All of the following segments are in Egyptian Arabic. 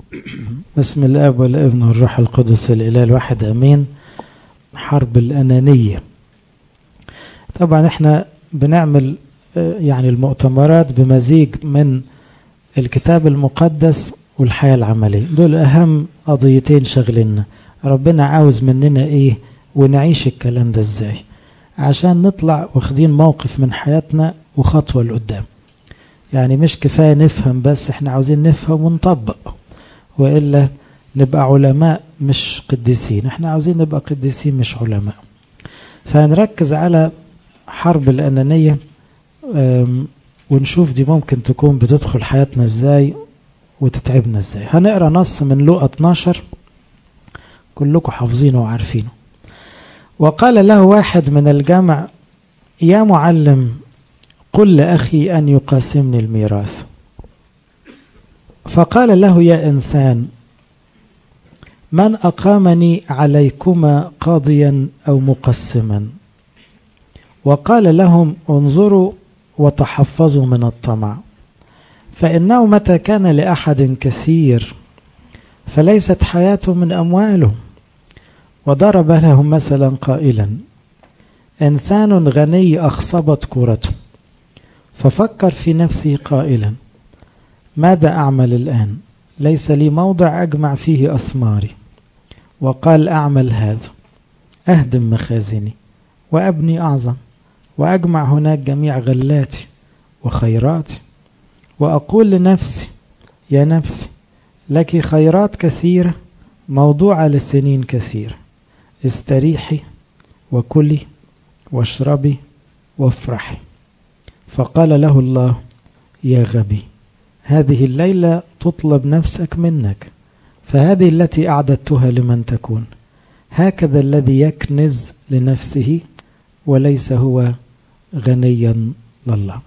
بسم الاب والابن والروح القدس الاله الواحد امين حرب الانانيه طبعا احنا بنعمل يعني المؤتمرات بمزيج من الكتاب المقدس والحياه العمليه دول اهم قضيتين شغلنا ربنا عاوز مننا ايه ونعيش الكلام ده ازاي عشان نطلع واخدين موقف من حياتنا وخطوه لقدام يعني مش كفايه نفهم بس احنا عاوزين نفهم ونطبق والا نبقى علماء مش قديسين احنا عاوزين نبقى قديسين مش علماء فهنركز على حرب الانانيه ونشوف دي ممكن تكون بتدخل حياتنا ازاي وتتعبنا ازاي هنقرا نص من لوقا 12 كلكم حافظينه وعارفينه وقال له واحد من الجمع يا معلم قل لأخي أن يقاسمني الميراث فقال له يا إنسان من أقامني عليكما قاضيا أو مقسما وقال لهم انظروا وتحفظوا من الطمع فإنه متى كان لأحد كثير فليست حياته من أمواله وضرب لهم مثلا قائلا إنسان غني أخصبت كورته ففكر في نفسه قائلا ماذا أعمل الآن ليس لي موضع أجمع فيه أثماري وقال أعمل هذا أهدم مخازني وأبني أعظم وأجمع هناك جميع غلاتي وخيراتي وأقول لنفسي يا نفسي لك خيرات كثيرة موضوعة لسنين كثيرة استريحي وكلي واشربي وافرحي فقال له الله يا غبي هذه الليلة تطلب نفسك منك فهذه التي أعددتها لمن تكون هكذا الذي يكنز لنفسه وليس هو غنيا لله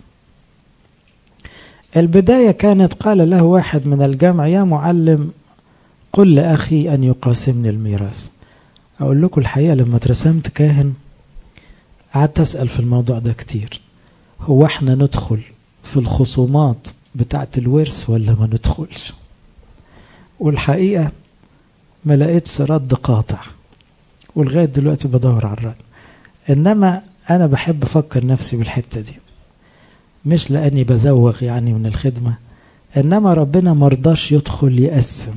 البداية كانت قال له واحد من الجمع يا معلم قل لأخي أن يقاسمني الميراث أقول لكم الحقيقة لما اترسمت كاهن قعدت أسأل في الموضوع ده كتير هو احنا ندخل في الخصومات بتاعت الورث ولا ما ندخلش والحقيقة ما لقيتش رد قاطع ولغاية دلوقتي بدور على الرد إنما أنا بحب أفكر نفسي بالحتة دي مش لأني بزوغ يعني من الخدمة إنما ربنا مرضاش يدخل يقسم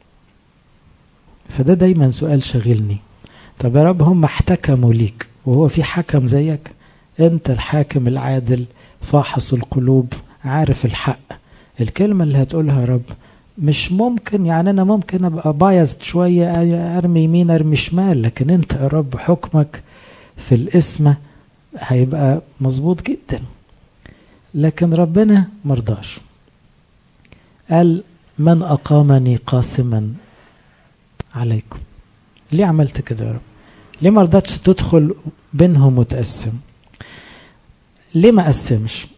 فده دايما سؤال شاغلني طب يا رب هم احتكموا ليك وهو في حكم زيك انت الحاكم العادل فاحص القلوب عارف الحق الكلمة اللي هتقولها يا رب مش ممكن يعني انا ممكن ابقى بايزد شوية ارمي يمين ارمي شمال لكن انت يا رب حكمك في الاسم هيبقى مظبوط جدا لكن ربنا مرضاش قال من اقامني قاسما عليكم ليه عملت كده يا رب ليه ما رضتش تدخل بينهم وتقسم ليه ما قسمش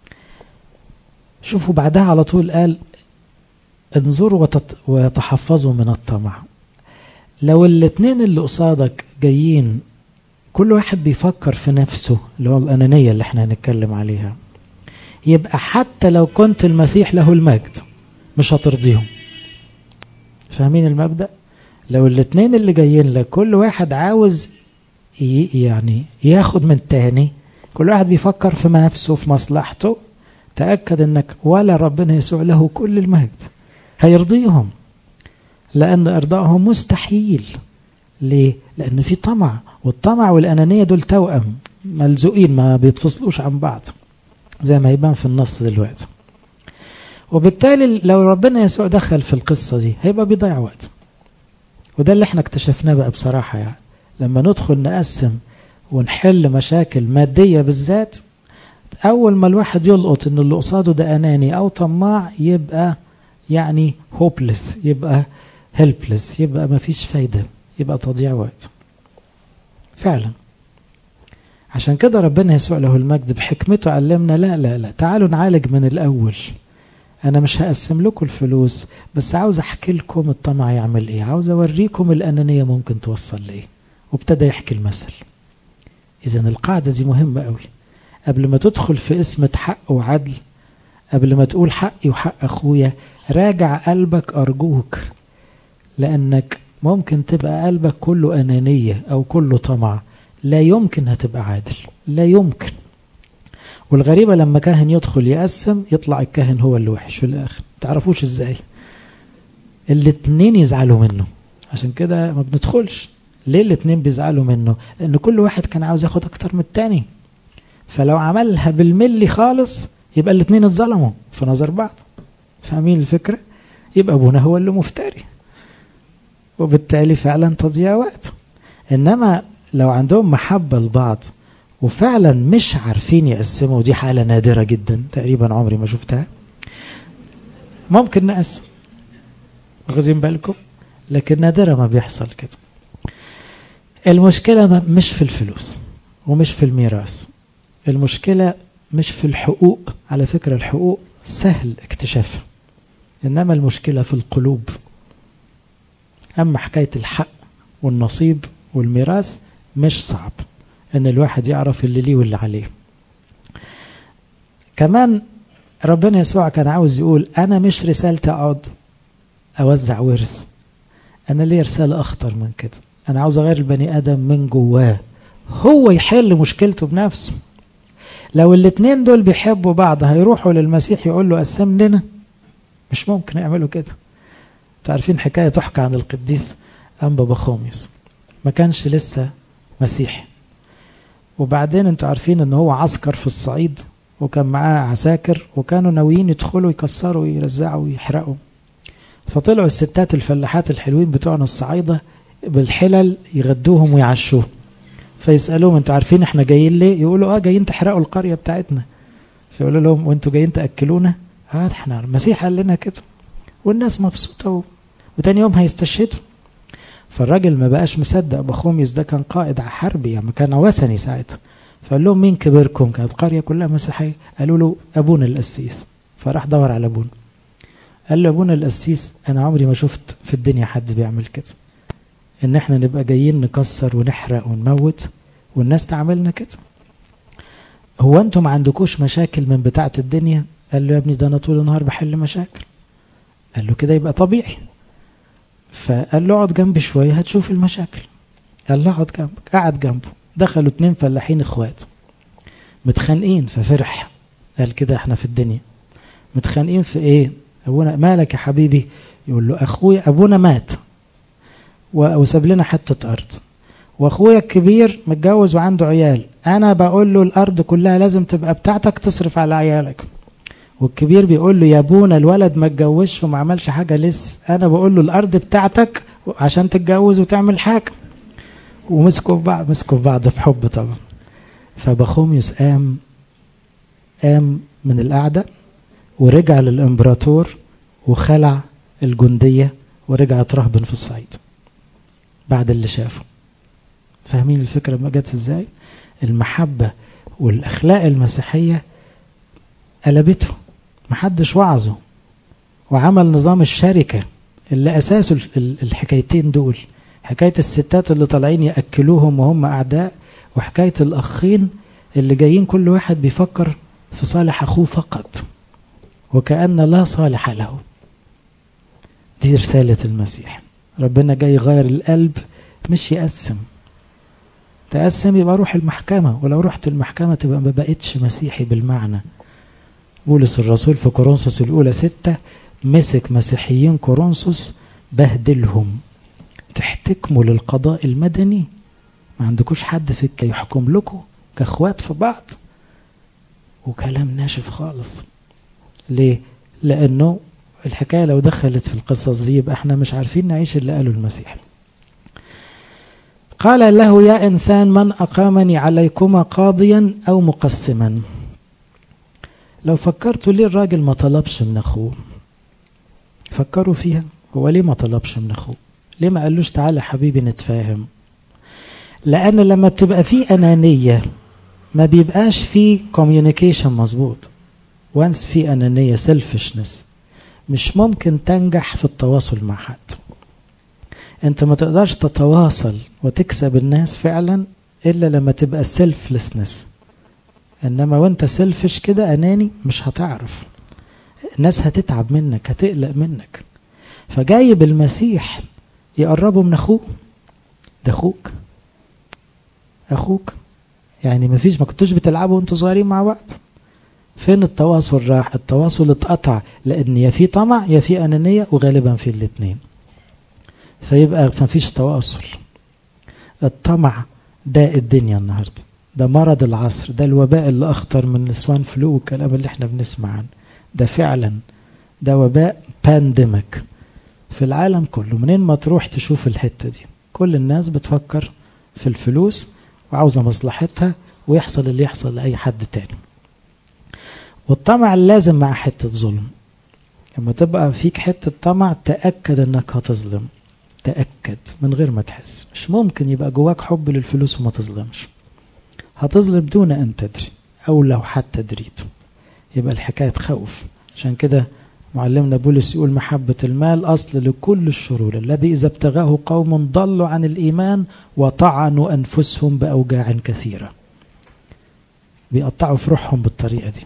شوفوا بعدها على طول قال انظروا وتحفظوا من الطمع لو الاتنين اللي قصادك جايين كل واحد بيفكر في نفسه اللي هو الأنانية اللي احنا هنتكلم عليها يبقى حتى لو كنت المسيح له المجد مش هترضيهم فاهمين المبدأ لو الاتنين اللي جايين لك كل واحد عاوز يعني ياخد من التاني كل واحد بيفكر في نفسه في مصلحته تأكد انك ولا ربنا يسوع له كل المجد هيرضيهم لأن إرضائهم مستحيل ليه؟ لأن في طمع والطمع والأنانية دول توأم ملزوقين ما بيتفصلوش عن بعض زي ما يبان في النص دلوقتي وبالتالي لو ربنا يسوع دخل في القصة دي هيبقى بيضيع وقت وده اللي احنا اكتشفناه بقى بصراحة يعني لما ندخل نقسم ونحل مشاكل مادية بالذات أول ما الواحد يلقط إن اللي قصاده ده أناني أو طماع يبقى يعني هوبلس يبقى هيلبلس يبقى ما فيش فايدة يبقى تضييع وقت فعلا عشان كده ربنا يسوع له المجد بحكمته علمنا لا لا لا تعالوا نعالج من الأول أنا مش هقسم لكم الفلوس بس عاوز أحكي لكم الطمع يعمل إيه عاوز أوريكم الأنانية ممكن توصل لإيه وابتدى يحكي المثل إذا القاعدة دي مهمة قوي قبل ما تدخل في اسمة حق وعدل قبل ما تقول حقي وحق أخويا راجع قلبك أرجوك لأنك ممكن تبقى قلبك كله أنانية أو كله طمع لا يمكن هتبقى عادل لا يمكن والغريبة لما كاهن يدخل يقسم يطلع الكاهن هو اللي وحش في الآخر تعرفوش ازاي الاتنين يزعلوا منه عشان كده ما بندخلش ليه الاتنين بيزعلوا منه لأن كل واحد كان عاوز ياخد أكتر من التاني فلو عملها بالملي خالص يبقى الاتنين اتظلموا في نظر بعض فاهمين الفكرة يبقى أبونا هو اللي مفتري وبالتالي فعلا تضييع وقت إنما لو عندهم محبة لبعض وفعلا مش عارفين يقسموا ودي حالة نادرة جدا تقريبا عمري ما شفتها ممكن نقسم واخدين بالكم لكن نادرة ما بيحصل كده المشكلة مش في الفلوس ومش في الميراث المشكلة مش في الحقوق على فكرة الحقوق سهل اكتشافها إنما المشكلة في القلوب أما حكاية الحق والنصيب والميراث مش صعب ان الواحد يعرف اللي ليه واللي عليه كمان ربنا يسوع كان عاوز يقول انا مش رسالتي اقعد اوزع ورث انا ليه رسالة اخطر من كده انا عاوز اغير البني ادم من جواه هو يحل مشكلته بنفسه لو الاتنين دول بيحبوا بعض هيروحوا للمسيح يقول له قسم لنا مش ممكن يعملوا كده تعرفين حكاية تحكى عن القديس أنبا بخوميوس ما كانش لسه مسيحي وبعدين انتوا عارفين ان هو عسكر في الصعيد وكان معاه عساكر وكانوا ناويين يدخلوا يكسروا ويرزعوا ويحرقوا فطلعوا الستات الفلاحات الحلوين بتوعنا الصعايدة بالحلل يغدوهم ويعشوهم فيسألوهم انتوا عارفين احنا جايين ليه يقولوا اه جايين تحرقوا القرية بتاعتنا فيقولوا لهم وانتوا جايين تأكلونا اه احنا المسيح قال لنا كده والناس مبسوطة و... وتاني يوم هيستشهدوا فالراجل ما بقاش مصدق بخوميوس ده كان قائد حربي يعني كان وثني ساعتها فقال لهم مين كبيركم كانت القريه كلها مسيحيه قالوا له ابونا القسيس فراح دور على ابونا قال له ابونا القسيس انا عمري ما شفت في الدنيا حد بيعمل كده ان احنا نبقى جايين نكسر ونحرق ونموت والناس تعملنا كده هو انتم ما عندكوش مشاكل من بتاعه الدنيا قال له يا ابني ده انا طول النهار بحل مشاكل قال له كده يبقى طبيعي فقال له اقعد جنبي شوية هتشوف المشاكل قال له اقعد جنبك قعد جنبه دخلوا اتنين فلاحين اخوات متخانقين ففرح قال كده احنا في الدنيا متخانقين في ايه ابونا مالك يا حبيبي يقول له اخويا ابونا مات وساب لنا حتة ارض واخويا الكبير متجوز وعنده عيال انا بقول له الارض كلها لازم تبقى بتاعتك تصرف على عيالك والكبير بيقول له يا ابونا الولد ما اتجوزش وما عملش حاجه لسه انا بقول له الارض بتاعتك عشان تتجوز وتعمل حاجه ومسكوا في بعض مسكوا في بعض بحب طبعا فبخوميوس قام قام من القعده ورجع للامبراطور وخلع الجنديه ورجع اترهبن في الصعيد بعد اللي شافه فاهمين الفكره ما جت ازاي المحبه والاخلاق المسيحيه قلبته محدش وعظه وعمل نظام الشركة اللي أساسه الحكايتين دول حكاية الستات اللي طالعين يأكلوهم وهم أعداء وحكاية الأخين اللي جايين كل واحد بيفكر في صالح أخوه فقط وكأن لا صالح له دي رسالة المسيح ربنا جاي يغير القلب مش يقسم تقسم يبقى روح المحكمة ولو رحت المحكمة تبقى ما بقتش مسيحي بالمعنى بولس الرسول في كورنثوس الأولى ستة مسك مسيحيين كورنثوس بهدلهم تحتكموا للقضاء المدني ما عندكوش حد فيك يحكم لكم كاخوات في بعض وكلام ناشف خالص ليه لانه الحكايه لو دخلت في القصص دي يبقى احنا مش عارفين نعيش اللي قاله المسيح قال له يا انسان من اقامني عليكما قاضيا او مقسما لو فكرتوا ليه الراجل ما طلبش من اخوه فكروا فيها هو ليه ما طلبش من اخوه ليه ما قالوش تعالى حبيبي نتفاهم لان لما بتبقى في انانيه ما بيبقاش في كوميونيكيشن مظبوط وانس في انانيه سيلفشنس مش ممكن تنجح في التواصل مع حد انت ما تقدرش تتواصل وتكسب الناس فعلا الا لما تبقى سيلفلسنس انما وانت سيلفش كده اناني مش هتعرف الناس هتتعب منك هتقلق منك فجايب المسيح يقربه من اخوه ده اخوك اخوك يعني ما فيش ما كنتوش بتلعبوا وانتوا صغيرين مع بعض فين التواصل راح التواصل اتقطع لان يا في طمع يا في انانيه وغالبا في الاثنين فيبقى ما فيش تواصل الطمع ده الدنيا النهارده ده مرض العصر ده الوباء اللي اخطر من السوان فلو والكلام اللي احنا بنسمع عنه ده فعلا ده وباء بانديميك في العالم كله منين ما تروح تشوف الحته دي كل الناس بتفكر في الفلوس وعاوزه مصلحتها ويحصل اللي يحصل لاي حد تاني والطمع لازم مع حته ظلم لما تبقى فيك حته طمع تاكد انك هتظلم تاكد من غير ما تحس مش ممكن يبقى جواك حب للفلوس وما تظلمش هتظلم دون ان تدري او لو حتى دريت يبقى الحكايه تخوف عشان كده معلمنا بولس يقول محبة المال أصل لكل الشرور الذي إذا ابتغاه قوم ضلوا عن الإيمان وطعنوا أنفسهم بأوجاع كثيرة بيقطعوا في روحهم بالطريقة دي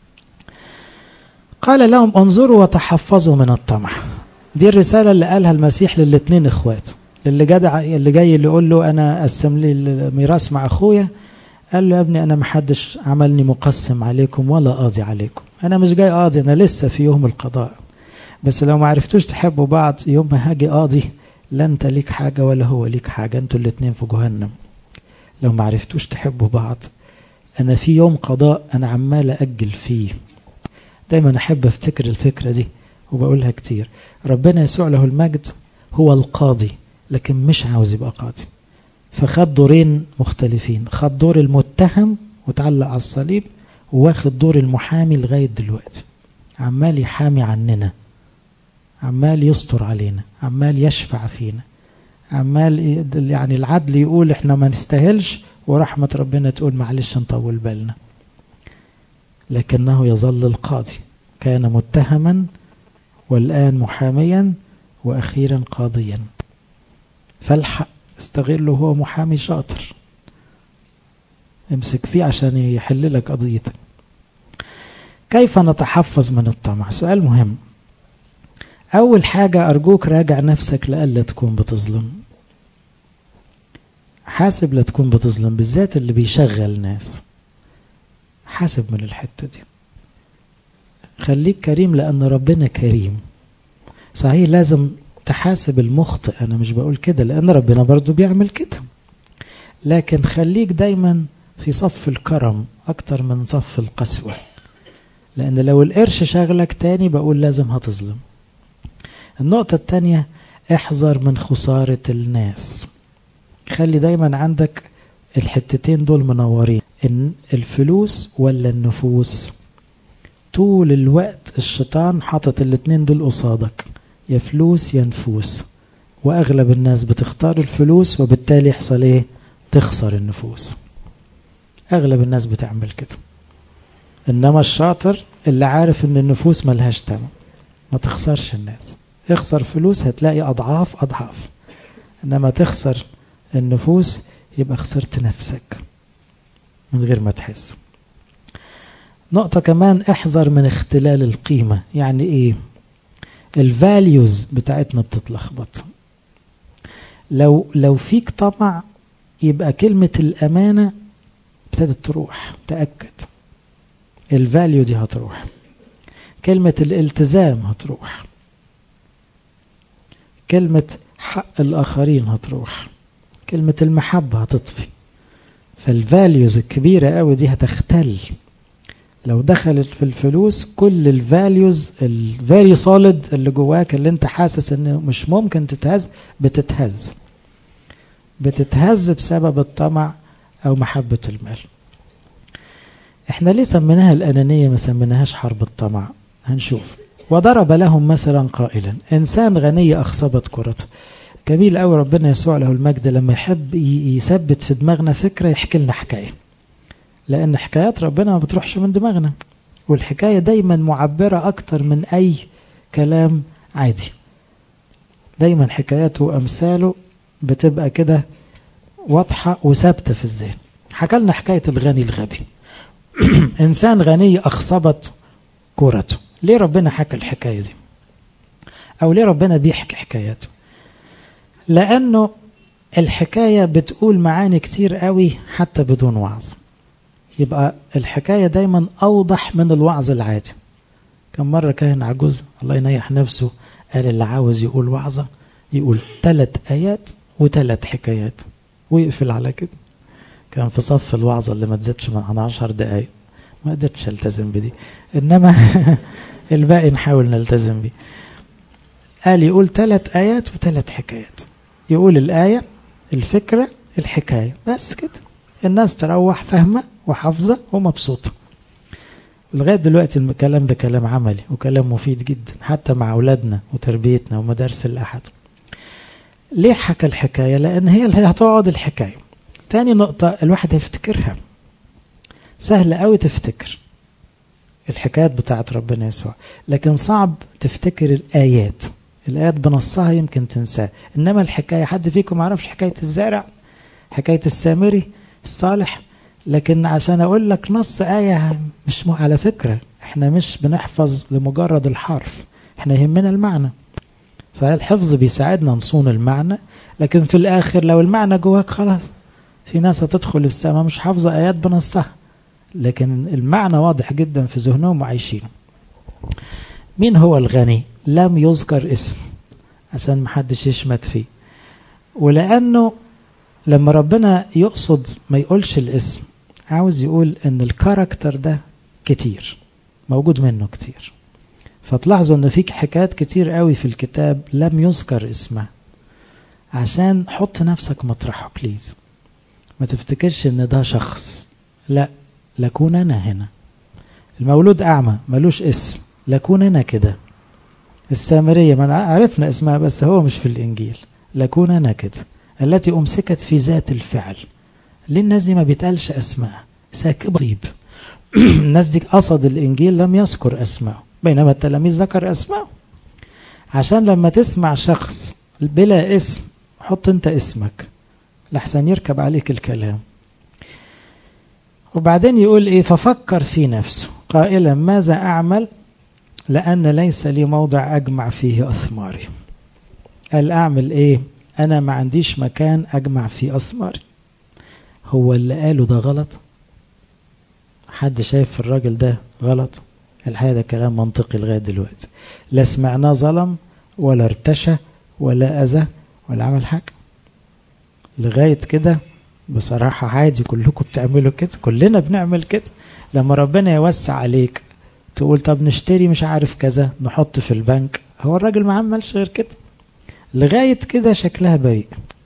قال لهم انظروا وتحفظوا من الطمع دي الرسالة اللي قالها المسيح للاثنين اخوات للي جدع اللي جاي اللي يقول له انا قسم لي الميراث مع اخويا قال له يا ابني انا ما حدش عملني مقسم عليكم ولا قاضي عليكم انا مش جاي قاضي انا لسه في يوم القضاء بس لو ما عرفتوش تحبوا بعض يوم ما هاجي قاضي لا انت ليك حاجه ولا هو ليك حاجه انتوا الاتنين في جهنم لو ما عرفتوش تحبوا بعض انا في يوم قضاء انا عمال اجل فيه دايما احب افتكر الفكره دي وبقولها كتير ربنا يسوع له المجد هو القاضي لكن مش عاوز يبقى قاضي فخد دورين مختلفين خد دور المتهم وتعلق على الصليب واخد دور المحامي لغاية دلوقتي عمال يحامي عننا عمال يستر علينا عمال يشفع فينا عمال يعني العدل يقول احنا ما نستاهلش ورحمة ربنا تقول معلش نطول بالنا لكنه يظل القاضي كان متهما والآن محاميا وأخيرا قاضيا فالحق استغله هو محامي شاطر امسك فيه عشان يحل لك قضيتك كيف نتحفظ من الطمع سؤال مهم أول حاجة أرجوك راجع نفسك لألا تكون بتظلم حاسب لا تكون بتظلم بالذات اللي بيشغل ناس حاسب من الحتة دي خليك كريم لأن ربنا كريم صحيح لازم تحاسب المخطئ أنا مش بقول كده لأن ربنا برضو بيعمل كده لكن خليك دايما في صف الكرم أكتر من صف القسوة لأن لو القرش شغلك تاني بقول لازم هتظلم النقطة التانية احذر من خسارة الناس خلي دايما عندك الحتتين دول منورين إن الفلوس ولا النفوس طول الوقت الشيطان حاطط الاتنين دول قصادك يا فلوس يا نفوس واغلب الناس بتختار الفلوس وبالتالي يحصل ايه تخسر النفوس اغلب الناس بتعمل كده انما الشاطر اللي عارف ان النفوس ملهاش تمن ما تخسرش الناس اخسر فلوس هتلاقي اضعاف اضعاف انما تخسر النفوس يبقى خسرت نفسك من غير ما تحس نقطة كمان احذر من اختلال القيمة يعني ايه الفاليوز بتاعتنا بتتلخبط لو لو فيك طمع يبقى كلمة الأمانة ابتدت تروح تأكد الفاليو دي هتروح كلمة الالتزام هتروح كلمة حق الآخرين هتروح كلمة المحبة هتطفي فالفاليوز الكبيرة قوي دي هتختل لو دخلت في الفلوس كل الفاليوز الفيري سوليد اللي جواك اللي انت حاسس انه مش ممكن تتهز بتتهز بتتهز بسبب الطمع او محبة المال احنا ليه سميناها الانانية ما سميناهاش حرب الطمع هنشوف وضرب لهم مثلا قائلا انسان غني اخصبت كرته جميل قوي ربنا يسوع له المجد لما يحب يثبت في دماغنا فكرة يحكي لنا حكاية لأن حكايات ربنا ما بتروحش من دماغنا والحكاية دايما معبرة أكتر من أي كلام عادي دايما حكاياته وأمثاله بتبقى كده واضحة وثابتة في الذهن حكى لنا حكاية الغني الغبي إنسان غني أخصبت كورته ليه ربنا حكى الحكاية دي أو ليه ربنا بيحكي حكايات لأنه الحكاية بتقول معاني كتير قوي حتى بدون وعظ يبقى الحكاية دايما أوضح من الوعظ العادي كم مرة كاهن عجوز الله ينيح نفسه قال اللي عاوز يقول وعظة يقول ثلاث آيات وثلاث حكايات ويقفل على كده كان في صف الوعظة اللي ما تزيدش عن عشر دقايق ما قدرتش التزم بدي انما الباقي نحاول نلتزم بيه قال يقول ثلاث آيات وثلاث حكايات يقول الآية الفكرة الحكاية بس كده الناس تروح فاهمة وحافظة ومبسوطة لغاية دلوقتي الكلام ده كلام عملي وكلام مفيد جدا حتى مع أولادنا وتربيتنا ومدارس الأحد ليه حكى الحكاية لأن هي اللي هتقعد الحكاية تاني نقطة الواحد هيفتكرها سهل قوي تفتكر الحكايات بتاعت ربنا يسوع لكن صعب تفتكر الآيات الآيات بنصها يمكن تنساه إنما الحكاية حد فيكم عرفش حكاية الزارع حكاية السامري الصالح لكن عشان أقول لك نص آية مش م... على فكرة احنا مش بنحفظ لمجرد الحرف احنا يهمنا المعنى صحيح الحفظ بيساعدنا نصون المعنى لكن في الآخر لو المعنى جواك خلاص في ناس هتدخل السماء مش حافظة آيات بنصها لكن المعنى واضح جدا في ذهنهم وعايشينه مين هو الغني لم يذكر اسم عشان محدش يشمت فيه ولأنه لما ربنا يقصد ما يقولش الاسم عاوز يقول ان الكاركتر ده كتير موجود منه كتير فتلاحظوا ان فيك حكايات كتير قوي في الكتاب لم يذكر اسمها عشان حط نفسك مطرحه بليز ما تفتكرش ان ده شخص لا لكون انا هنا المولود اعمى ملوش اسم لكون انا كده السامريه ما عرفنا اسمها بس هو مش في الانجيل لكون انا كده التي امسكت في ذات الفعل ليه الناس دي ما بيتقالش اسماء ساكبه طيب الناس دي قصد الانجيل لم يذكر اسماء بينما التلاميذ ذكر اسماء عشان لما تسمع شخص بلا اسم حط انت اسمك لحسن يركب عليك الكلام وبعدين يقول ايه ففكر في نفسه قائلا ماذا اعمل لان ليس لي موضع اجمع فيه اثماري قال اعمل ايه انا ما عنديش مكان اجمع فيه اثماري هو اللي قاله ده غلط حد شايف الراجل ده غلط الحقيقه ده كلام منطقي لغايه دلوقتي لا سمعناه ظلم ولا ارتشى ولا اذى ولا عمل حاجه لغايه كده بصراحه عادي كلكم بتعملوا كده كلنا بنعمل كده لما ربنا يوسع عليك تقول طب نشتري مش عارف كذا نحط في البنك هو الراجل ما عملش غير كده لغايه كده شكلها بريء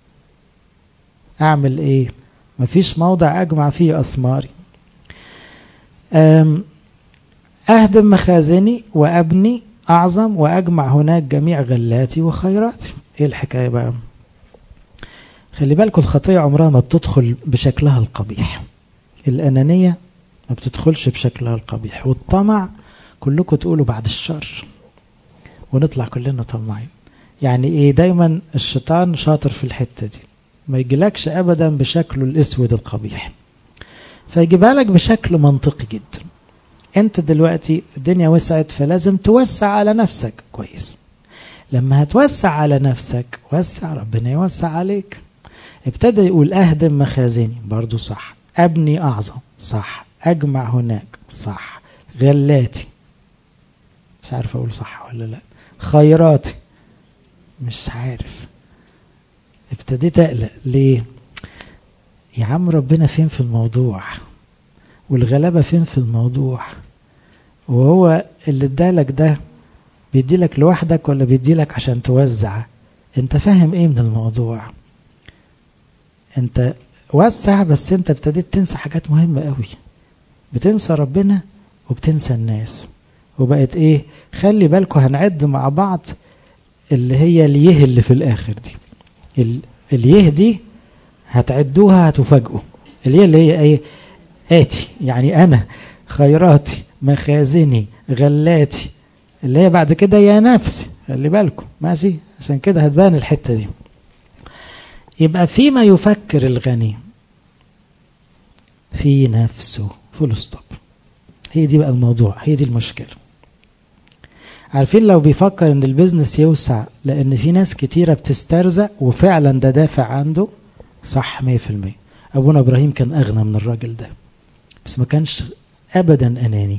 اعمل ايه مفيش موضع اجمع فيه اثماري اهدم مخازني وابني اعظم واجمع هناك جميع غلاتي وخيراتي ايه الحكايه بقى خلي بالكم الخطيه عمرها ما بتدخل بشكلها القبيح الانانيه ما بتدخلش بشكلها القبيح والطمع كلكم تقولوا بعد الشر ونطلع كلنا طماعين يعني ايه دايما الشيطان شاطر في الحته دي ما يجيلكش ابدا بشكله الاسود القبيح فيجيبها لك بشكل منطقي جدا انت دلوقتي الدنيا وسعت فلازم توسع على نفسك كويس لما هتوسع على نفسك وسع ربنا يوسع عليك ابتدى يقول اهدم مخازني برضو صح ابني اعظم صح اجمع هناك صح غلاتي مش عارف اقول صح ولا لا خيراتي مش عارف ابتديت اقلق ليه يا عم ربنا فين في الموضوع والغلابه فين في الموضوع وهو اللي ادالك ده بيديلك لوحدك ولا بيديلك عشان توزع انت فاهم ايه من الموضوع انت وسع بس انت ابتديت تنسى حاجات مهمة قوي بتنسى ربنا وبتنسى الناس وبقت ايه خلي بالكم هنعد مع بعض اللي هي اليه اللي في الاخر دي اليه دي هتعدوها هتفاجئوا اليه اللي هي ايه اتي يعني انا خيراتي مخازني غلاتي اللي هي بعد كده يا نفسي خلي بالكم ماشي عشان كده هتبان الحته دي يبقى فيما يفكر الغني في نفسه فول ستوب هي دي بقى الموضوع هي دي المشكله عارفين لو بيفكر ان البيزنس يوسع لان في ناس كتيرة بتسترزق وفعلا ده دافع عنده صح 100% ابونا ابراهيم كان اغنى من الراجل ده بس ما كانش ابدا اناني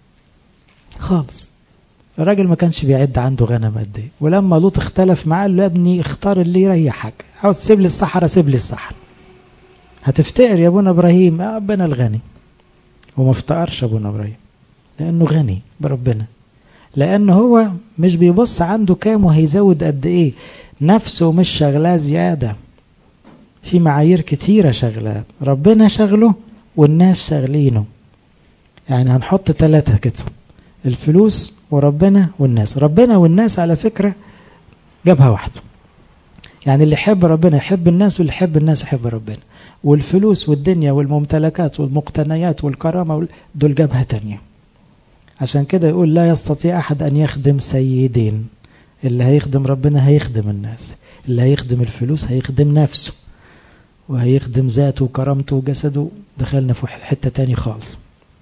خالص الراجل ما كانش بيعد عنده غنم قد ايه ولما لوط اختلف معاه قال له يا ابني اختار اللي يريحك عاوز تسيب لي الصحراء سيب لي الصحراء هتفتقر يا ابونا ابراهيم يا ربنا الغني وما افتقرش ابونا ابراهيم لانه غني بربنا لان هو مش بيبص عنده كام وهيزود قد ايه نفسه مش شغلاه زياده في معايير كتيرة شغلاه ربنا شغله والناس شغلينه يعني هنحط ثلاثة كده الفلوس وربنا والناس ربنا والناس على فكرة جابها واحدة يعني اللي يحب ربنا يحب الناس واللي يحب الناس يحب ربنا والفلوس والدنيا والممتلكات والمقتنيات والكرامة دول جابها تانية عشان كده يقول لا يستطيع أحد أن يخدم سيدين اللي هيخدم ربنا هيخدم الناس اللي هيخدم الفلوس هيخدم نفسه وهيخدم ذاته وكرامته وجسده دخلنا في حتة تاني خالص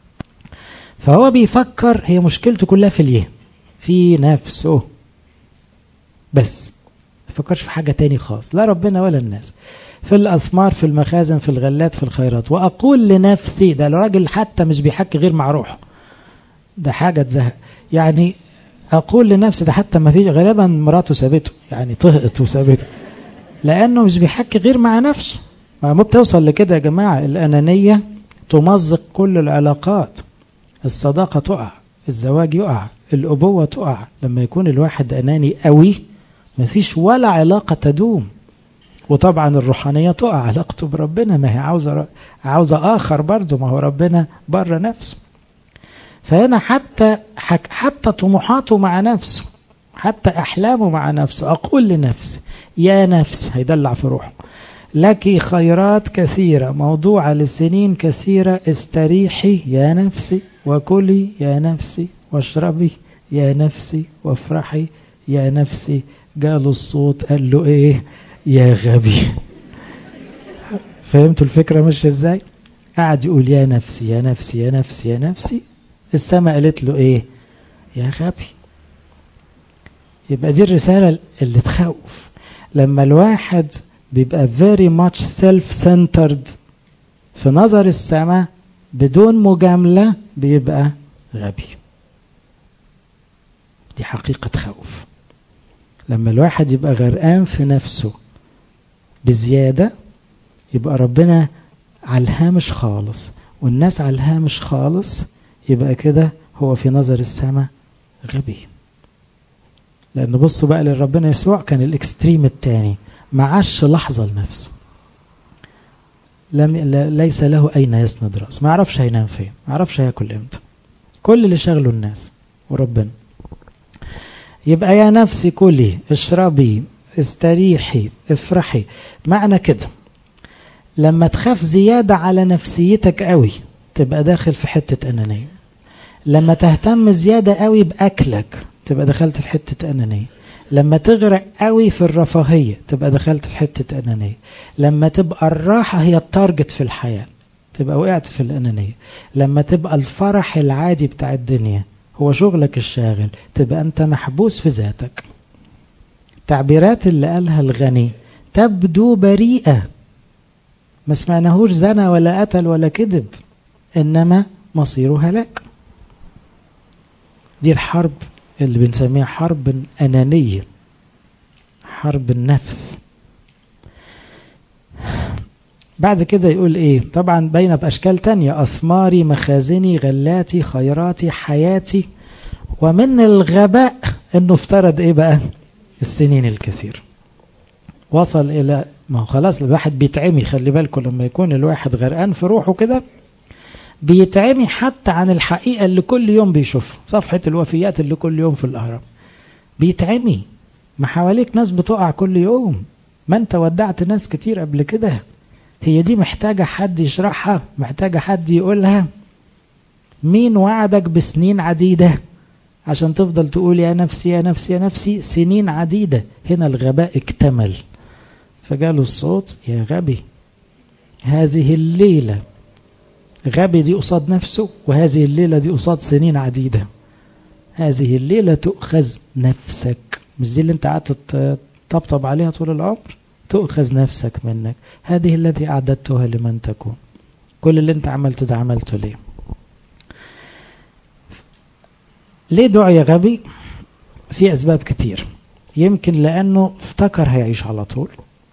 فهو بيفكر هي مشكلته كلها في اليه في نفسه بس ما يفكرش في حاجة تاني خالص لا ربنا ولا الناس في الأثمار في المخازن في الغلات في الخيرات وأقول لنفسي ده الراجل حتى مش بيحكي غير مع روحه ده حاجة تزهق يعني أقول لنفسي ده حتى ما فيش غالبا مراته سابته يعني طهقت وسابته لأنه مش بيحكي غير مع نفسه ما بتوصل لكده يا جماعة الأنانية تمزق كل العلاقات الصداقة تقع الزواج يقع الأبوة تقع لما يكون الواحد أناني قوي مفيش ولا علاقة تدوم وطبعا الروحانية تقع علاقته بربنا ما هي عاوزة عاوزة آخر برضه ما هو ربنا بره نفسه فهنا حتى حتى طموحاته مع نفسه حتى أحلامه مع نفسه أقول لنفسي يا نفسي هيدلع في روحه لك خيرات كثيرة موضوعة لسنين كثيرة استريحي يا نفسي وكلي يا نفسي واشربي يا نفسي وافرحي يا نفسي جاله الصوت قال له ايه يا غبي فهمتوا الفكرة مش ازاي قعد يقول يا نفسي يا نفسي يا نفسي يا نفسي السماء قالت له ايه يا غبي يبقى دي الرسالة اللي تخوف لما الواحد بيبقى very much self-centered في نظر السماء بدون مجاملة بيبقى غبي دي حقيقة تخوف لما الواحد يبقى غرقان في نفسه بزيادة يبقى ربنا على الهامش خالص والناس على الهامش خالص يبقى كده هو في نظر السماء غبي لأن بصوا بقى لربنا يسوع كان الإكستريم التاني ما عاش لحظة لنفسه لم ليس له أين يسند رأسه ما يعرفش هينام فين ما يعرفش هياكل امتى كل اللي شغله الناس وربنا يبقى يا نفسي كلي اشربي استريحي افرحي معنى كده لما تخاف زيادة على نفسيتك قوي تبقى داخل في حتة أنانية لما تهتم زيادة قوي بأكلك تبقى دخلت في حتة أنانية لما تغرق قوي في الرفاهية تبقى دخلت في حتة أنانية لما تبقى الراحة هي التارجت في الحياة تبقى وقعت في الأنانية لما تبقى الفرح العادي بتاع الدنيا هو شغلك الشاغل تبقى أنت محبوس في ذاتك التعبيرات اللي قالها الغني تبدو بريئة ما سمعناهوش زنى ولا قتل ولا كذب إنما مصيره هلاك دي الحرب اللي بنسميها حرب أنانية حرب النفس بعد كده يقول ايه طبعا باينه باشكال تانية اثماري مخازني غلاتي خيراتي حياتي ومن الغباء انه افترض ايه بقى السنين الكثير وصل الى ما هو خلاص الواحد بيتعمي خلي بالكم لما يكون الواحد غرقان في روحه كده بيتعمي حتى عن الحقيقة اللي كل يوم بيشوفها صفحة الوفيات اللي كل يوم في الأهرام بيتعمي ما حواليك ناس بتقع كل يوم ما انت ودعت ناس كتير قبل كده هي دي محتاجة حد يشرحها محتاجة حد يقولها مين وعدك بسنين عديدة عشان تفضل تقول يا نفسي يا نفسي يا نفسي سنين عديدة هنا الغباء اكتمل فجاله الصوت يا غبي هذه الليلة غبي دي قصاد نفسه وهذه الليلة دي قصاد سنين عديدة هذه الليلة تؤخذ نفسك مش دي اللي انت قعدت تطبطب عليها طول العمر تؤخذ نفسك منك هذه التي أعددتها لمن تكون كل اللي انت عملته ده عملته ليه ليه دعي غبي في أسباب كتير يمكن لأنه افتكر هيعيش على طول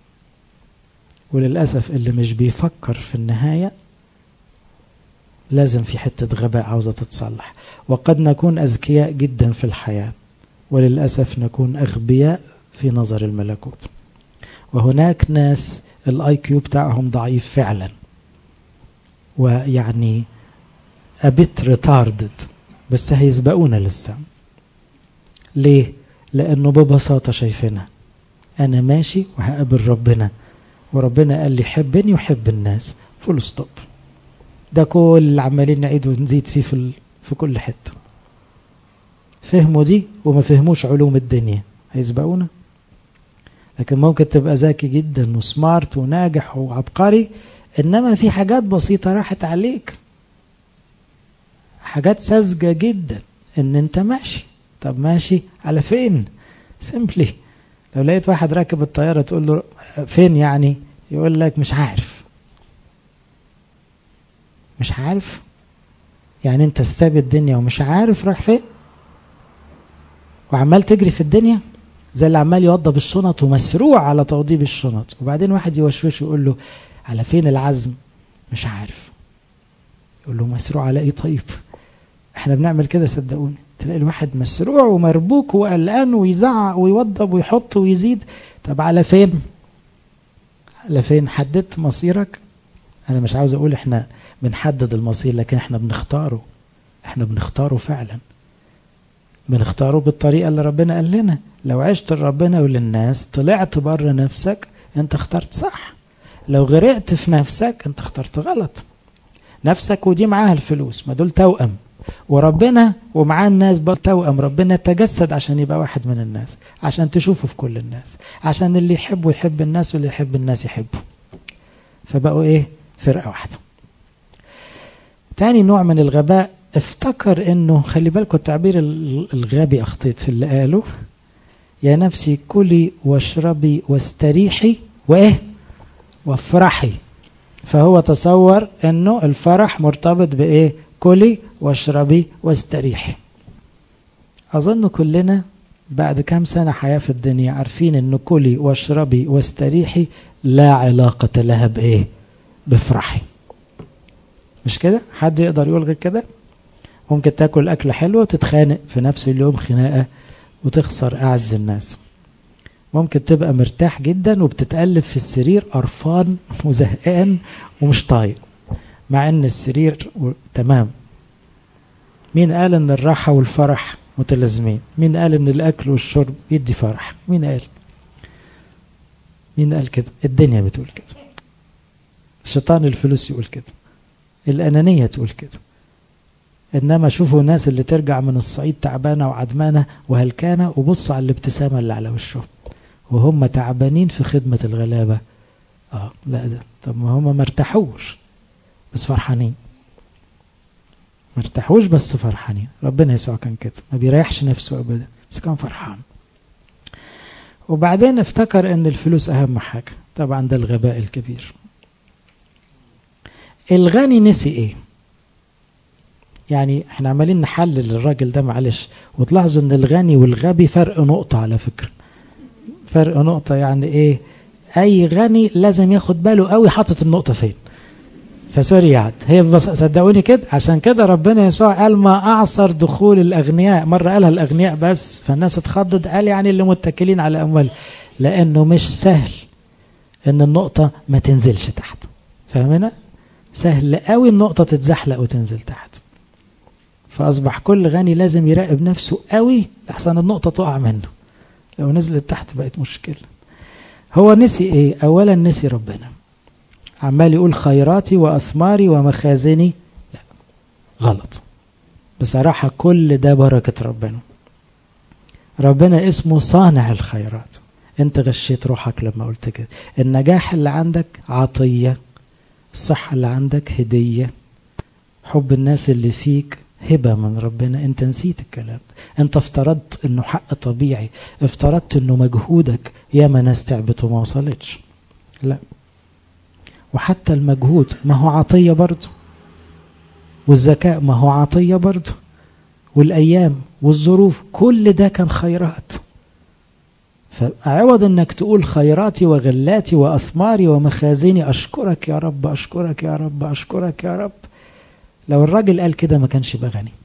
وللأسف اللي مش بيفكر في النهاية لازم في حتة غباء عاوزة تتصلح وقد نكون أذكياء جدا في الحياة وللأسف نكون أغبياء في نظر الملكوت وهناك ناس الاي كيو بتاعهم ضعيف فعلا ويعني ابيت ريتاردد بس هيسبقونا لسه ليه لانه ببساطه شايفينها انا ماشي وهقابل ربنا وربنا قال لي حبني وحب الناس فول ستوب ده كل اللي عمالين نعيد ونزيد فيه في, في كل حته فهموا دي وما فهموش علوم الدنيا هيسبقونا لكن ممكن تبقى ذكي جدا وسمارت وناجح وعبقري انما في حاجات بسيطه راحت عليك حاجات ساذجه جدا ان انت ماشي طب ماشي على فين سيمبلي لو لقيت واحد راكب الطياره تقول له فين يعني يقول لك مش عارف مش عارف يعني انت ساب الدنيا ومش عارف رايح فين وعمال تجري في الدنيا زي اللي عمال يوضب الشنط ومسروع على توضيب الشنط وبعدين واحد يوشوش يقول له على فين العزم مش عارف يقول له مسروع على ايه طيب احنا بنعمل كده صدقوني تلاقي الواحد مسروع ومربوك وقلقان ويزعق ويوضب ويحط ويزيد طب على فين على فين حددت مصيرك انا مش عاوز اقول احنا بنحدد المصير لكن احنا بنختاره احنا بنختاره فعلا بنختاره بالطريقة اللي ربنا قال لنا لو عشت لربنا وللناس طلعت بره نفسك انت اخترت صح لو غرقت في نفسك انت اخترت غلط نفسك ودي معاها الفلوس ما دول توأم وربنا ومعاه الناس برضه توأم ربنا تجسد عشان يبقى واحد من الناس عشان تشوفه في كل الناس عشان اللي يحبه يحب الناس واللي يحب الناس يحبه فبقوا ايه فرقة واحدة تاني نوع من الغباء افتكر انه خلي بالكم التعبير الغبي اخطيت في اللي قاله يا نفسي كلي واشربي واستريحي وايه وافرحي فهو تصور انه الفرح مرتبط بايه كلي واشربي واستريحي اظن كلنا بعد كام سنة حياة في الدنيا عارفين ان كلي واشربي واستريحي لا علاقة لها بايه بفرحي مش كده حد يقدر يقول غير كده ممكن تاكل أكل حلو وتتخانق في نفس اليوم خناقة وتخسر أعز الناس ممكن تبقى مرتاح جدا وبتتقلب في السرير قرفان وزهقان ومش طايق مع ان السرير و... تمام مين قال ان الراحة والفرح متلازمين مين قال ان الاكل والشرب يدي فرح مين قال مين قال كده الدنيا بتقول كده شيطان الفلوس يقول كده الأنانية تقول كده إنما شوفوا الناس اللي ترجع من الصعيد تعبانة وعدمانة وهلكانة وبصوا على الابتسامة اللي على وشهم وهم تعبانين في خدمة الغلابة آه لا ده طب ما هم ما ارتاحوش بس فرحانين ما ارتاحوش بس فرحانين ربنا يسوع كان كده ما بيريحش نفسه أبدا بس كان فرحان وبعدين افتكر ان الفلوس اهم حاجة طبعا ده الغباء الكبير الغني نسي ايه يعني احنا عمالين نحلل الراجل ده معلش وتلاحظوا ان الغني والغبي فرق نقطة على فكرة فرق نقطة يعني ايه اي غني لازم ياخد باله قوي حاطط النقطة فين فسوري يعني هي بس صدقوني كده عشان كده ربنا يسوع قال ما اعصر دخول الاغنياء مرة قالها الاغنياء بس فالناس اتخضت قال يعني اللي متكلين على اموال لانه مش سهل ان النقطة ما تنزلش تحت فاهمنا سهل قوي النقطة تتزحلق وتنزل تحت فأصبح كل غني لازم يراقب نفسه قوي لحسن النقطة تقع منه لو نزلت تحت بقت مشكلة هو نسي ايه اولا نسي ربنا عمال يقول خيراتي وأثماري ومخازني لا غلط بصراحة كل ده بركة ربنا ربنا اسمه صانع الخيرات انت غشيت روحك لما قلت كده النجاح اللي عندك عطية الصحة اللي عندك هدية حب الناس اللي فيك هبة من ربنا انت نسيت الكلام ده انت افترضت انه حق طبيعي افترضت انه مجهودك يا ما ناس تعبت وما وصلتش لا وحتى المجهود ما هو عطية برضه والذكاء ما هو عطية برضه والأيام والظروف كل ده كان خيرات فعوض انك تقول خيراتي وغلاتي واثماري ومخازني اشكرك يا رب اشكرك يا رب اشكرك يا رب لو الراجل قال كده ما كانش يبقى غني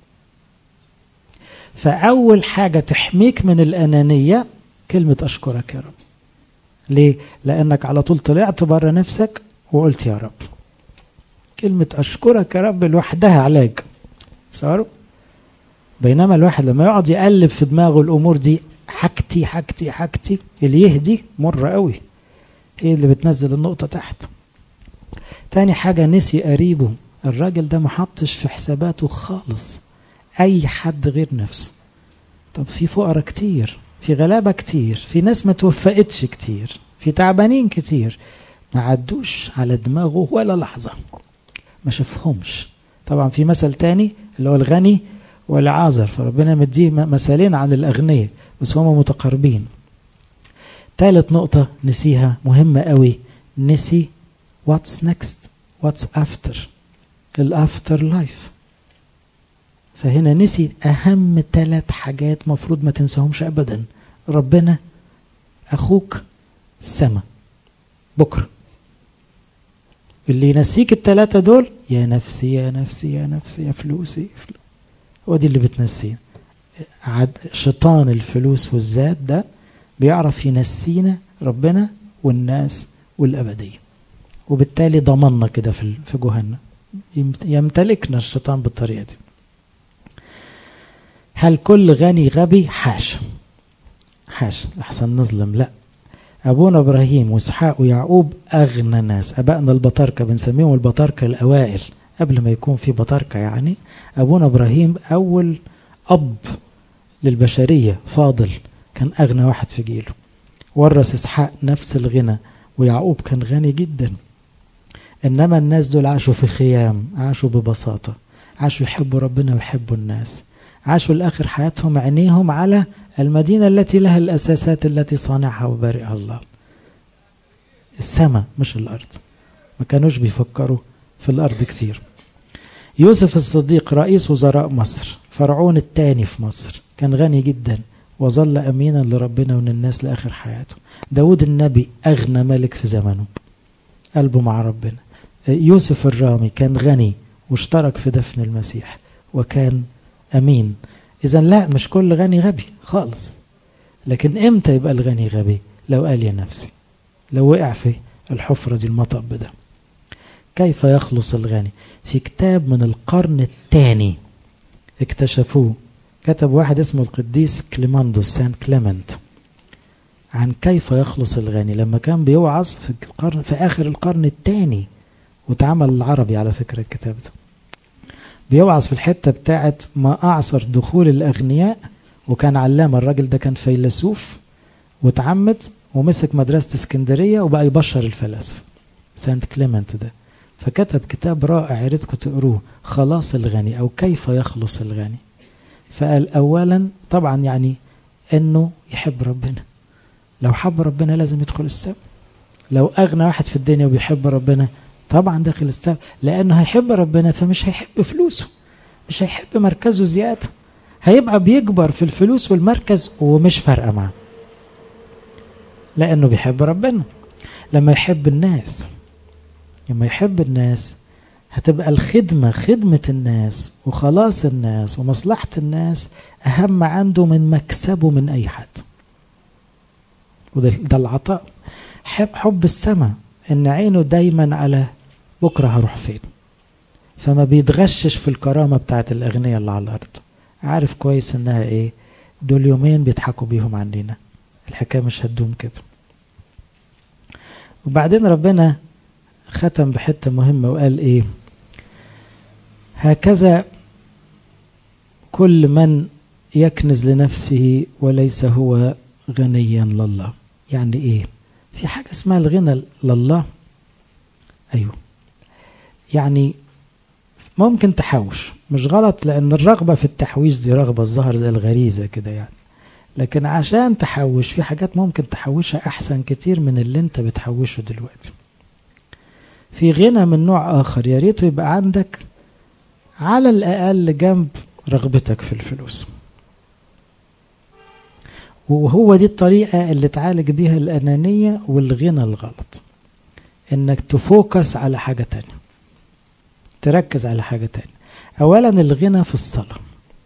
فاول حاجه تحميك من الانانيه كلمه اشكرك يا رب ليه لانك على طول طلعت بره نفسك وقلت يا رب كلمه اشكرك يا رب لوحدها علاج صاروا بينما الواحد لما يقعد يقلب في دماغه الامور دي حاجتي حاجتي حاجتي اللي يهدي مر قوي هي اللي بتنزل النقطة تحت تاني حاجة نسي قريبه الراجل ده محطش في حساباته خالص أي حد غير نفسه طب في فقراء كتير في غلابة كتير في ناس ما توفقتش كتير في تعبانين كتير ما عدوش على دماغه ولا لحظة ما شافهمش طبعا في مثل تاني اللي هو الغني والعازر فربنا مديه مثالين عن الأغنياء بس هما متقاربين ثالث نقطة نسيها مهمة قوي نسي what's next what's after الافتر لايف فهنا نسي أهم ثلاث حاجات مفروض ما تنساهمش أبدا ربنا أخوك السما بكرة اللي ينسيك الثلاثة دول يا نفسي يا نفسي يا نفسي يا فلوسي فلوس هو دي اللي بتنسيه شيطان الفلوس والذات ده بيعرف ينسينا ربنا والناس والأبدية وبالتالي ضمننا كده في في جهنم يمتلكنا الشيطان بالطريقة دي هل كل غني غبي حاشا حاشا أحسن نظلم لا أبونا إبراهيم وإسحاق ويعقوب أغنى ناس أبائنا البطاركة بنسميهم البطاركة الأوائل قبل ما يكون في بطاركة يعني أبونا إبراهيم أول أب للبشرية فاضل كان أغنى واحد في جيله ورث إسحاق نفس الغنى ويعقوب كان غني جدا إنما الناس دول عاشوا في خيام عاشوا ببساطة عاشوا يحبوا ربنا ويحبوا الناس عاشوا لآخر حياتهم عينيهم على المدينة التي لها الأساسات التي صانعها وبارئها الله السماء مش الأرض ما كانوش بيفكروا في الأرض كثير يوسف الصديق رئيس وزراء مصر فرعون الثاني في مصر كان غني جدا وظل أمينا لربنا وللناس لآخر حياته داود النبي أغنى ملك في زمنه قلبه مع ربنا يوسف الرامي كان غني واشترك في دفن المسيح وكان أمين إذا لا مش كل غني غبي خالص لكن إمتى يبقى الغني غبي لو قال يا نفسي لو وقع في الحفرة دي المطب ده كيف يخلص الغني في كتاب من القرن الثاني اكتشفوه كتب واحد اسمه القديس كليماندوس سان كليمنت عن كيف يخلص الغني لما كان بيوعظ في القرن في اخر القرن الثاني واتعمل العربي على فكره الكتاب ده بيوعظ في الحته بتاعت ما اعصر دخول الاغنياء وكان علامه الراجل ده كان فيلسوف واتعمد ومسك مدرسه اسكندريه وبقى يبشر الفلاسفه سانت كليمنت ده فكتب كتاب رائع يا ريتكم تقروه خلاص الغني او كيف يخلص الغني فقال اولا طبعا يعني انه يحب ربنا لو حب ربنا لازم يدخل السبب لو اغنى واحد في الدنيا وبيحب ربنا طبعا داخل السبب لانه هيحب ربنا فمش هيحب فلوسه مش هيحب مركزه زياده هيبقى بيكبر في الفلوس والمركز ومش فارقه معاه لانه بيحب ربنا لما يحب الناس لما يحب الناس هتبقى الخدمة خدمة الناس وخلاص الناس ومصلحة الناس أهم عنده من مكسبه من أي حد وده ده العطاء حب حب السماء إن عينه دايما على بكرة هروح فين فما بيتغشش في الكرامة بتاعت الأغنياء اللي على الأرض عارف كويس إنها إيه دول يومين بيضحكوا بيهم عننا الحكاية مش هتدوم كده وبعدين ربنا ختم بحتة مهمة وقال إيه هكذا كل من يكنز لنفسه وليس هو غنيا لله يعني إيه في حاجة اسمها الغنى لله أيوه يعني ممكن تحوش مش غلط لأن الرغبة في التحويش دي رغبة الظهر زي الغريزة كده يعني لكن عشان تحوش في حاجات ممكن تحوشها أحسن كتير من اللي أنت بتحوشه دلوقتي في غنى من نوع آخر يا ريته يبقى عندك على الأقل جنب رغبتك في الفلوس وهو دي الطريقة اللي تعالج بيها الأنانية والغنى الغلط إنك تفوكس على حاجة تانية تركز على حاجة تانية أولا الغنى في الصلاة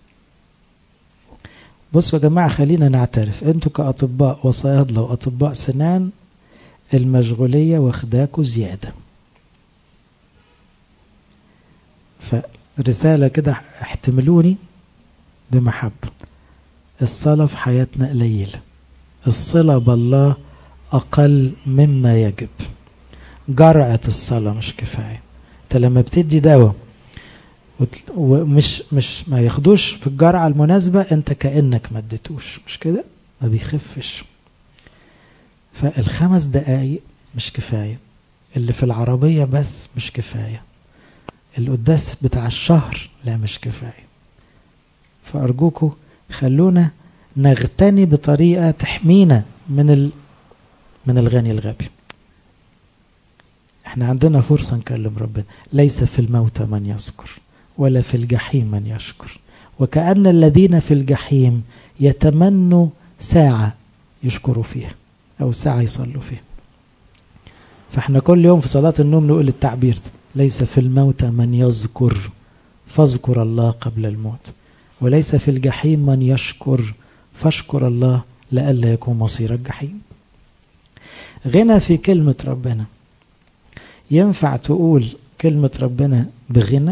بصوا يا جماعة خلينا نعترف انتوا كأطباء وصيادلة وأطباء سنان المشغولية واخداكوا زيادة فرسالة كده احتملوني بمحبة الصلاة في حياتنا قليلة الصلة بالله أقل مما يجب جرعة الصلاة مش كفاية انت لما بتدي دواء ومش مش ما ياخدوش في الجرعة المناسبة انت كأنك ما اديتوش مش كده ما بيخفش فالخمس دقايق مش كفاية اللي في العربية بس مش كفاية القداس بتاع الشهر لا مش كفاية فأرجوكوا خلونا نغتني بطريقة تحمينا من ال... من الغني الغبي احنا عندنا فرصة نكلم ربنا ليس في الموت من يذكر ولا في الجحيم من يشكر وكأن الذين في الجحيم يتمنوا ساعة يشكروا فيها أو ساعة يصلوا فيها فاحنا كل يوم في صلاة النوم نقول التعبير ليس في الموت من يذكر فاذكر الله قبل الموت وليس في الجحيم من يشكر فاشكر الله لئلا يكون مصير الجحيم غنى في كلمة ربنا ينفع تقول كلمة ربنا بغنى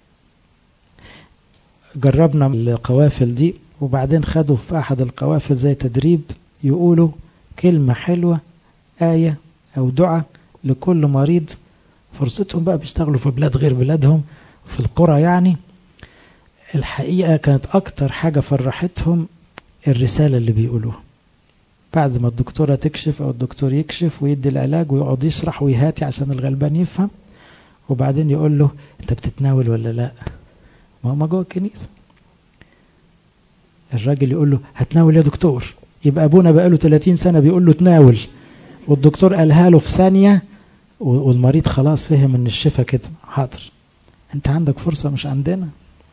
جربنا القوافل دي وبعدين خدوا في أحد القوافل زي تدريب يقولوا كلمة حلوة آية أو دعاء لكل مريض فرصتهم بقى بيشتغلوا في بلاد غير بلادهم في القرى يعني الحقيقة كانت أكتر حاجة فرحتهم الرسالة اللي بيقولوها بعد ما الدكتورة تكشف أو الدكتور يكشف ويدي العلاج ويقعد يشرح ويهاتي عشان الغلبان يفهم وبعدين يقول له أنت بتتناول ولا لا ما هو جوه الكنيسة الراجل يقول له هتناول يا دكتور يبقى أبونا بقاله 30 سنة بيقول له تناول والدكتور قالها له في ثانية والمريض خلاص فهم ان الشفا كده حاضر انت عندك فرصة مش عندنا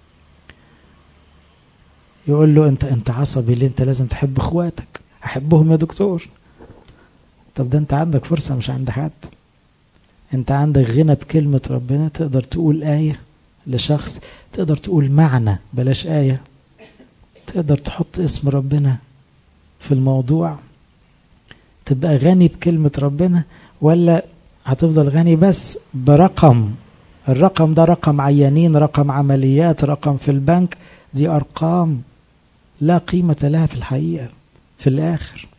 يقول له انت انت عصبي ليه انت لازم تحب اخواتك احبهم يا دكتور طب ده انت عندك فرصة مش عند حد انت عندك غنى بكلمة ربنا تقدر تقول آية لشخص تقدر تقول معنى بلاش آية تقدر تحط اسم ربنا في الموضوع تبقى غني بكلمة ربنا ولا هتفضل غني بس برقم الرقم ده رقم عيانين رقم عمليات رقم في البنك دي أرقام لا قيمة لها في الحقيقة في الآخر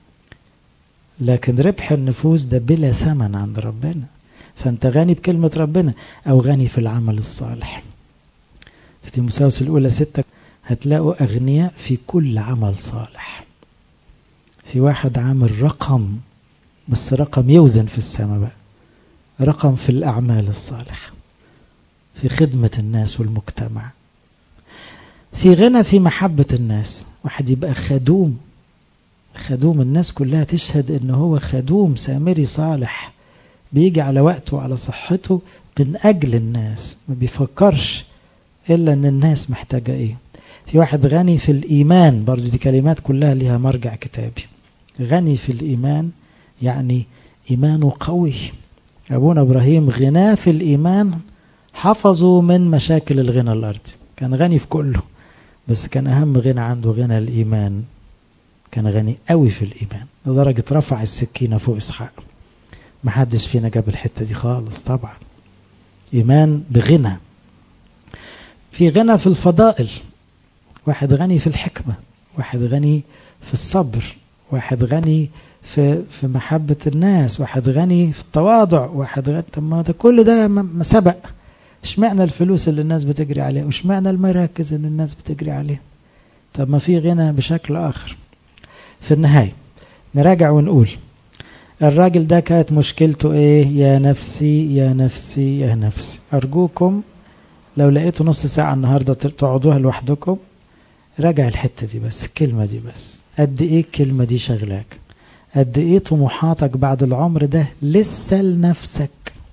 لكن ربح النفوس ده بلا ثمن عند ربنا فأنت غني بكلمة ربنا أو غني في العمل الصالح في تيموساوس الأولى ستة هتلاقوا أغنياء في كل عمل صالح في واحد عامل رقم بس رقم يوزن في السماء بقى رقم في الأعمال الصالحة في خدمة الناس والمجتمع في غنى في محبة الناس واحد يبقى خدوم خدوم الناس كلها تشهد ان هو خدوم سامري صالح بيجي على وقته وعلى صحته من أجل الناس ما بيفكرش إلا أن الناس محتاجة إيه في واحد غني في الإيمان برضو دي كلمات كلها لها مرجع كتابي غني في الإيمان يعني إيمانه قوي أبونا إبراهيم غناه في الإيمان حفظوا من مشاكل الغنى الأرضي كان غني في كله بس كان أهم غنى عنده غنى الإيمان كان غني قوي في الإيمان لدرجة رفع السكينة فوق إسحاق ما حدش فينا جاب الحتة دي خالص طبعا إيمان بغنى في غنى في الفضائل واحد غني في الحكمة واحد غني في الصبر واحد غني في في محبة الناس واحد غني في التواضع واحد غني طب ما ده كل ده ما سبق اشمعنى الفلوس اللي الناس بتجري عليها واشمعنى المراكز اللي الناس بتجري عليها طب ما في غنى بشكل آخر في النهاية نراجع ونقول الراجل ده كانت مشكلته ايه يا نفسي يا نفسي يا نفسي أرجوكم لو لقيتوا نص ساعة النهاردة تقعدوها لوحدكم راجع الحتة دي بس الكلمة دي بس قد ايه الكلمة دي شغلاك قد ايه طموحاتك بعد العمر ده لسه لنفسك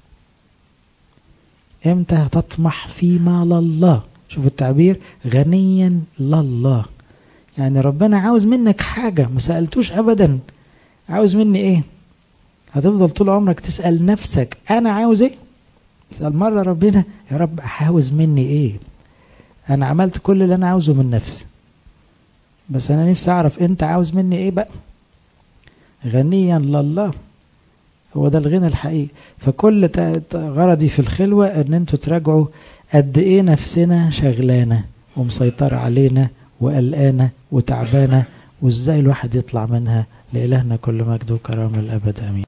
امتى هتطمح فيما لله شوف التعبير غنيا لله يعني ربنا عاوز منك حاجة ما سألتوش أبدا عاوز مني إيه هتفضل طول عمرك تسأل نفسك أنا عاوز إيه تسأل مرة ربنا يا رب عاوز مني إيه أنا عملت كل اللي أنا عاوزه من نفسي بس أنا نفسي أعرف أنت عاوز مني إيه بقى غنيا لله هو ده الغنى الحقيقي فكل غرضي في الخلوة ان انتوا تراجعوا قد ايه نفسنا شغلانة ومسيطرة علينا وقلقانة وتعبانة وازاي الواحد يطلع منها لإلهنا كل مجد وكرامة الأبد أمين